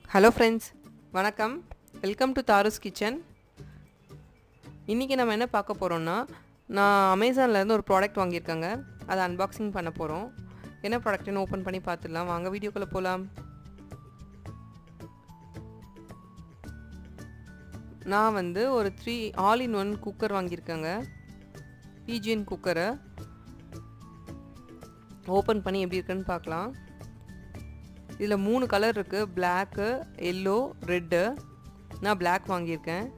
hello friends வணக்கம் welcome to Tharu's kitchen இன்றைக்கி நம்ம என்ன பார்க்க போகிறோம்னா நான் அமேசான்லேருந்து ஒரு ப்ராடக்ட் வாங்கியிருக்கேங்க அதை அன்பாக்சிங் பண்ண போகிறோம் என்ன ப்ராடக்ட்னு ஓப்பன் பண்ணி பார்த்துடலாம் வாங்க வீடியோக்குள்ளே போகலாம் நான் வந்து ஒரு three all in one cooker வாங்கியிருக்கேங்க பிஜிஎன் குக்கரை ஓப்பன் பண்ணி எப்படி இருக்குன்னு பார்க்கலாம் இதில் மூணு கலர் இருக்குது பிளாக்கு எல்லோ ரெட்டு நான் பிளாக் வாங்கியிருக்கேன்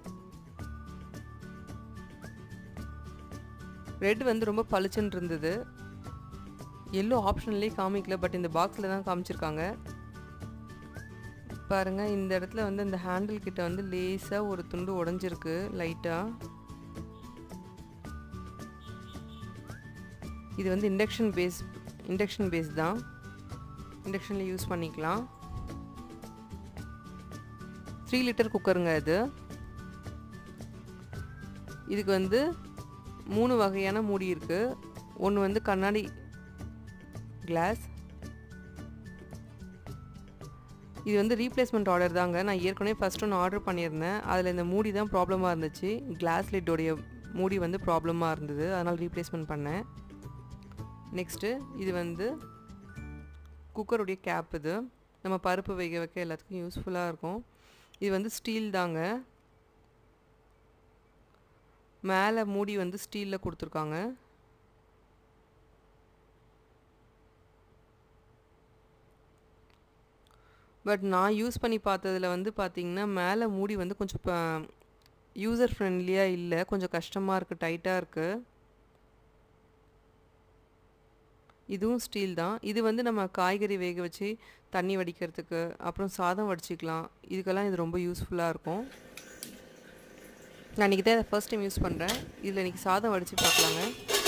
ரெட் வந்து ரொம்ப பளிச்சுன்னு இருந்தது எல்லோ ஆப்ஷன்லேயே காமிக்கல பட் இந்த பாக்ஸில் தான் காமிச்சிருக்காங்க பாருங்கள் இந்த இடத்துல வந்து இந்த ஹேண்டில் கிட்ட வந்து லேஸாக ஒரு துண்டு உடஞ்சிருக்கு லைட்டாக இது வந்து இண்டக்ஷன் பேஸ் இண்டக்ஷன் பேஸ் தான் இண்டக்ஷனில் யூஸ் பண்ணிக்கலாம் த்ரீ லிட்டர் குக்கருங்க இது இதுக்கு வந்து மூணு வகையான மூடி இருக்குது ஒன்று வந்து கண்ணாடி கிளாஸ் இது வந்து ரீப்ளேஸ்மெண்ட் ஆர்டர் தாங்க நான் ஏற்கனவே ஃபஸ்ட் ஒன்று ஆர்டர் பண்ணியிருந்தேன் அதில் இந்த மூடி தான் ப்ராப்ளமாக இருந்துச்சு கிளாஸ் லிட்டோடைய மூடி வந்து ப்ராப்ளமாக இருந்தது அதனால் ரீப்ளேஸ்மெண்ட் பண்ணேன் நெக்ஸ்ட்டு இது வந்து குக்கருடைய கேப் இது நம்ம பருப்பு வைக்க வைக்க எல்லாத்துக்கும் யூஸ்ஃபுல்லாக இருக்கும் இது வந்து ஸ்டீல் தாங்க மேலே மூடி வந்து ஸ்டீலில் கொடுத்துருக்காங்க பட் நான் யூஸ் பண்ணி பார்த்ததில் வந்து பார்த்திங்கன்னா மேலே மூடி வந்து கொஞ்சம் யூசர் ஃப்ரெண்ட்லியாக இல்லை கொஞ்சம் கஷ்டமாக இருக்குது டைட்டாக இருக்குது இதுவும் ஸ்டீல் தான் இது வந்து நம்ம காய்கறி வேக வச்சு தண்ணி வடிக்கிறதுக்கு அப்புறம் சாதம் வடிச்சிக்கலாம் இதுக்கெல்லாம் இது ரொம்ப யூஸ்ஃபுல்லாக இருக்கும் நான் இன்றைக்கி தான் ஃபர்ஸ்ட் டைம் யூஸ் பண்ணுறேன் இதில் இன்றைக்கி சாதம் வடித்து பார்க்கலாங்க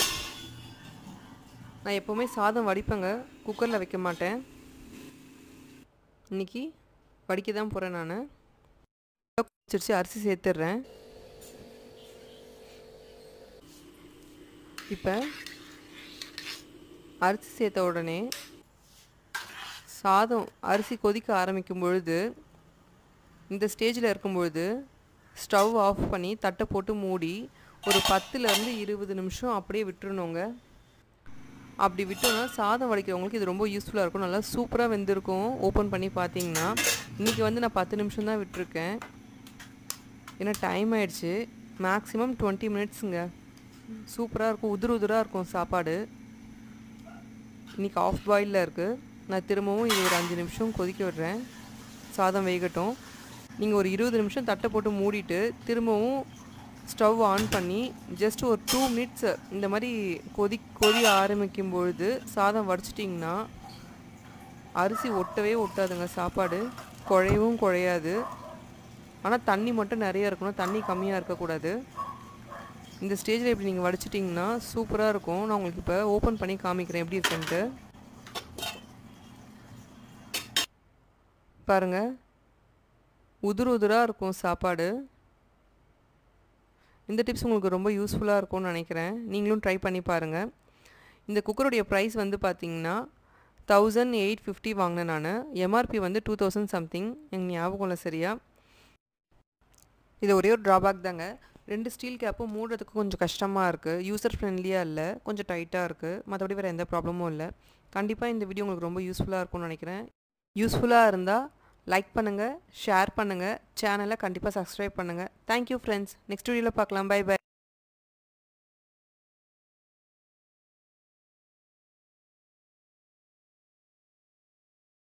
நான் எப்போவுமே சாதம் வடிப்பேங்க குக்கரில் வைக்க மாட்டேன் இன்றைக்கி வடிக்க தான் போகிறேன் நான் வச்சிருச்சு அரிசி சேர்த்துட்றேன் இப்போ அரிசி சேர்த்த உடனே சாதம் அரிசி கொதிக்க ஆரம்பிக்கும் பொழுது இந்த ஸ்டேஜில் இருக்கும் பொழுது ஸ்டவ் ஆஃப் பண்ணி தட்டை போட்டு மூடி ஒரு பத்துலேருந்து இருபது நிமிஷம் அப்படியே விட்டுருணுங்க அப்படி விட்டோன்னா சாதம் வடிக்கிறவங்களுக்கு இது ரொம்ப யூஸ்ஃபுல்லாக இருக்கும் நல்லா சூப்பராக வெந்திருக்கும் ஓப்பன் பண்ணி பார்த்தீங்கன்னா இன்றைக்கி வந்து நான் பத்து நிமிஷம் தான் விட்டுருக்கேன் ஏன்னா டைம் ஆயிடுச்சு மேக்ஸிமம் டுவெண்ட்டி மினிட்ஸுங்க சூப்பராக இருக்கும் உதிர் உதிராக இருக்கும் சாப்பாடு இன்றைக்கி ஆஃப் பாயிலில் இருக்குது நான் திரும்பவும் இது ஒரு அஞ்சு நிமிஷம் கொதிக்க விடுறேன் சாதம் வேகட்டும் நீங்கள் ஒரு இருபது நிமிஷம் தட்டை போட்டு மூடிட்டு திரும்பவும் ஸ்டவ் ஆன் பண்ணி ஜஸ்ட் ஒரு டூ மினிட்ஸ் இந்த மாதிரி கொதி கொதி ஆரம்பிக்கும் பொழுது சாதம் வடிச்சிட்டிங்கன்னா அரிசி ஒட்டவே ஒட்டாதுங்க சாப்பாடு குழையவும் குழையாது ஆனால் தண்ணி மட்டும் நிறைய இருக்கணும் தண்ணி கம்மியாக இருக்கக்கூடாது இந்த ஸ்டேஜில் இப்படி நீங்கள் வடிச்சிட்டிங்கன்னா சூப்பராக இருக்கும் நான் உங்களுக்கு இப்போ ஓப்பன் பண்ணி காமிக்கிறேன் எப்படி இருக்குன்ட்டு பாருங்கள் உதிர் உதிராக இருக்கும் சாப்பாடு இந்த டிப்ஸ் உங்களுக்கு ரொம்ப யூஸ்ஃபுல்லாக இருக்கும்னு நினைக்கிறேன் நீங்களும் ட்ரை பண்ணி பாருங்கள் இந்த குக்கருடைய ப்ரைஸ் வந்து பார்த்தீங்கன்னா தௌசண்ட் எயிட் ஃபிஃப்டி வாங்கினேன் நான் எம்ஆர்பி வந்து டூ தௌசண்ட் சம்திங் எங்கள் ஞாபகம் இல்லை சரியா இது ஒரே ஒரு ட்ராபேக் தாங்க ரெண்டு ஸ்டீல் கேப்பும் மூடுறதுக்கு கொஞ்சம் கஷ்டமாக இருக்குது யூசர் ஃப்ரெண்ட்லியாக இல்லை கொஞ்சம் டைட்டாக இருக்குது மற்றபடி வேறு எந்த ப்ராப்ளமும் இல்லை கண்டிப்பாக இந்த வீடியோ உங்களுக்கு ரொம்ப யூஸ்ஃபுல்லாக இருக்கும்னு நினைக்கிறேன் யூஸ்ஃபுல்லாக இருந்தால் லைக் பண்ணுங்கள் ஷேர் பண்ணுங்கள் சேனலை கண்டிப்பாக சப்ஸ்கிரைப் பண்ணுங்கள் தேங்க்யூ ஃப்ரெண்ட்ஸ் நெக்ஸ்ட் வீடியோவில் பார்க்கலாம் பை பை